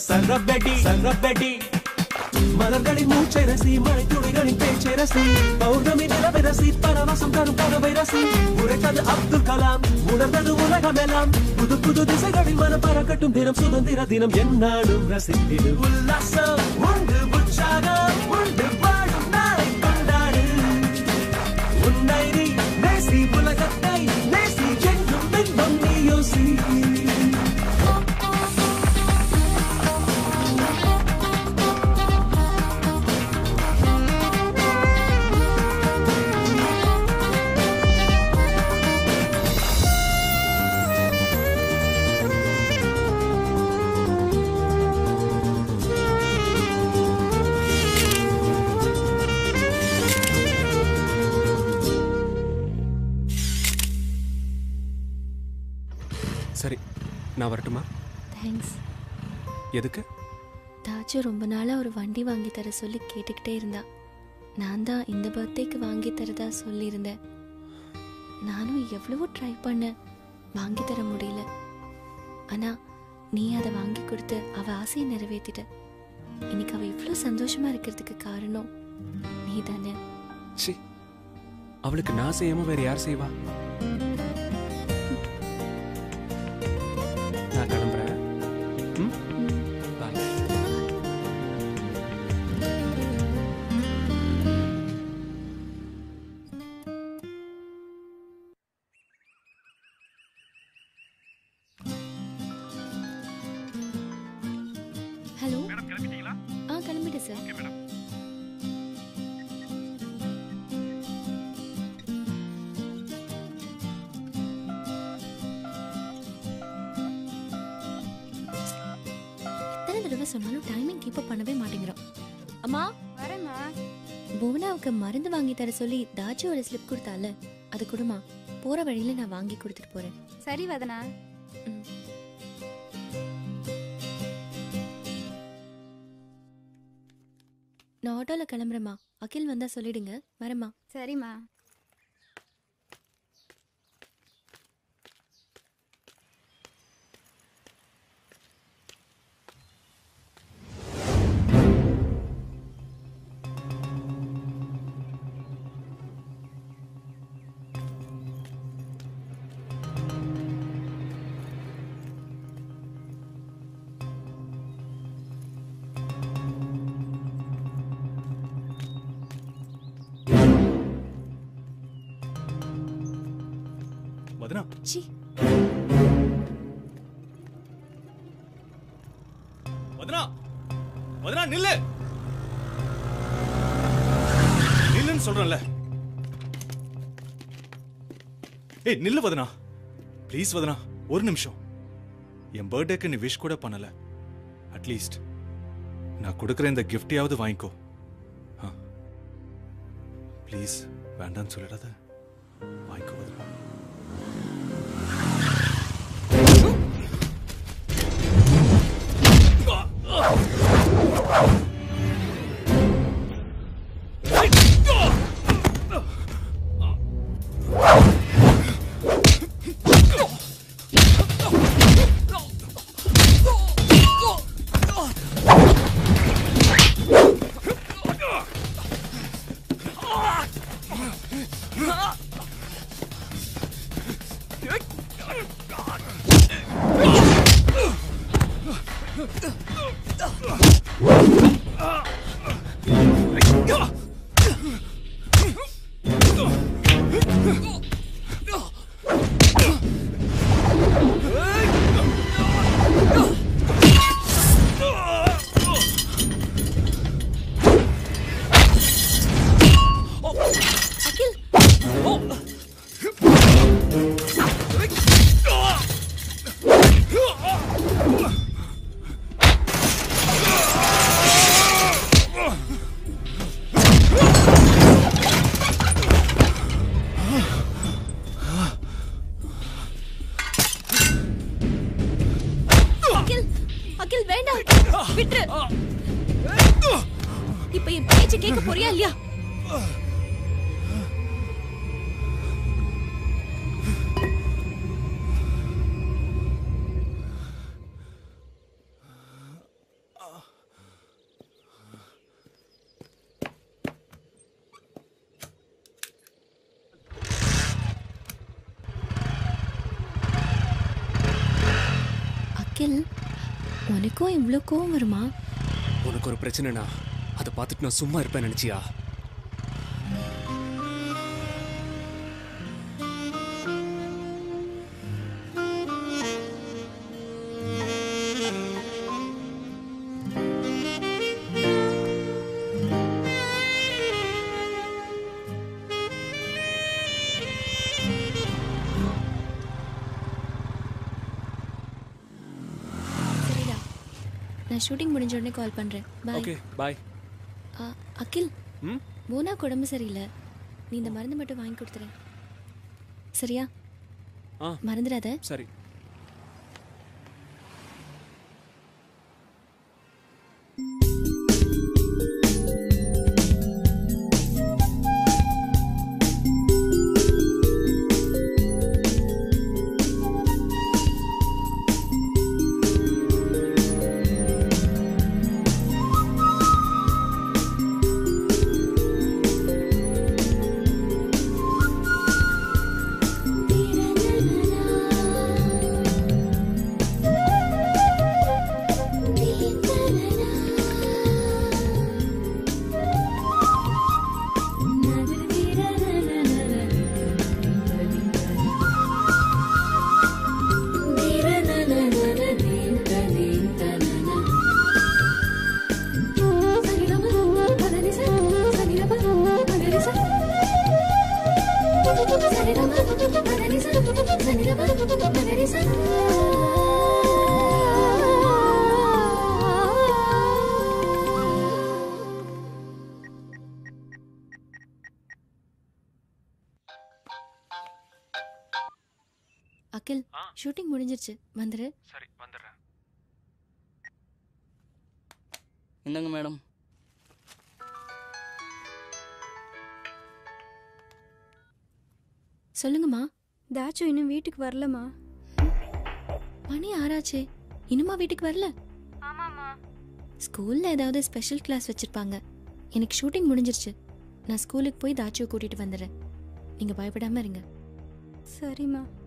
சரபெடி சரபெடி மலர்களின் மூச்சை ரசி மழை துளிகளின் பேச்சை ரசி பௌர்ணமி நிலவை ரசி பரவசம் தரும் கனவை ரசி உரைத்தது அப்துல் கலாம் உணர்ந்தது உலகமெல்லாம் புது புது திசைகளில் மன பறக்கட்டும் தினம் சுதந்திர தினம் என்னாலும் ரசித்திடு உல்லாசம் உண்டு உற்சாகம் உண்டு வாழும் நாளை கொண்டாடு உன்னை நீ நேசி உலகத்தை நேசி என்றும் இன்பம் நீ யோசி சரி நான் வரட்டுமா தேங்க்ஸ் எதுக்கு தாச்சு ரொம்ப நாளாக ஒரு வண்டி வாங்கி தர சொல்லி கேட்டுக்கிட்டே இருந்தா நான் தான் இந்த பர்த்டேக்கு வாங்கி தரதா சொல்லியிருந்தேன் நானும் எவ்வளவோ ட்ரை பண்ணேன் வாங்கி தர முடியல ஆனா நீ அதை வாங்கி கொடுத்து அவ ஆசையை நிறைவேத்திட்ட இன்னைக்கு அவ இவ்வளோ சந்தோஷமா இருக்கிறதுக்கு காரணம் நீ தானே சி அவளுக்கு நான் செய்யாம வேற யார் செய்வா நான் கிளம்புறேன் ம்? Bye. ஹலோ ஆ கிளம்பிட்டேன் சார் எத்தனை தடவை சொன்னாலும் டைமிங் கீப் அப் பண்ணவே மாட்டேங்கிறோம் அம்மா வரேம்மா புவனாவுக்கு மருந்து வாங்கி தர சொல்லி தாச்சு ஒரு ஸ்லிப் கொடுத்தால அது கொடுமா போற வழியில நான் வாங்கி கொடுத்துட்டு போறேன் சரி வதனா ம். நான் ஆட்டோல கிளம்புறேம்மா அகில் வந்தா சொல்லிடுங்க வரேம்மா சரிம்மா வதனா சி வதனா வதனா நில்லு நில்லுன்னு சொல்றேன்ல ஏய் நில்லு வதனா ப்ளீஸ் வதனா ஒரு நிமிஷம் என் பர்த்டேக்கு நீ விஷ் கூட பண்ணல அட்லீஸ்ட் நான் கொடுக்குற இந்த கிஃப்டையாவது வாங்கிக்கோ ப்ளீஸ் வேண்டான்னு சொல்லிடாத வாங்கிக்கோ வதனா அகில் அகில் அகில் வேண்டாம் விட்டுரு இப்ப என் பேச்சு கேட்க போறியா இல்லையா அகில் உனக்கும் இவ்வளோ கோவம் வருமா உனக்கு ஒரு பிரச்சனைனா அதை பார்த்துட்டு நான் சும்மா இருப்பேன் நினைச்சியா சரிடா நான் ஷூட்டிங் முடிஞ்ச உடனே கால் பண்ணுறேன் பாய் ஓகே பாய் அகில் ம் மோனாக்கு உடம்பு சரியில்லை நீ இந்த மருந்து மட்டும் வாங்கி கொடுத்துரு சரியா ஆ மறந்துடாத சரி அகில் ஷூட்டிங் முடிஞ்சிருச்சு வந்துரு சரி வந்துடுறேன் இந்தாங்க மேடம் சொல்லுங்கம்மா தாச்சு இன்னும் வீட்டுக்கு வரலமா மணி ஆறாச்சே இன்னுமா வீட்டுக்கு வரல ஸ்கூல்ல ஏதாவது ஸ்பெஷல் கிளாஸ் வச்சிருப்பாங்க எனக்கு ஷூட்டிங் முடிஞ்சிருச்சு நான் ஸ்கூலுக்கு போய் தாச்சுவை கூட்டிட்டு வந்துடுறேன் நீங்க பயப்படாம இருங்க சரிம்மா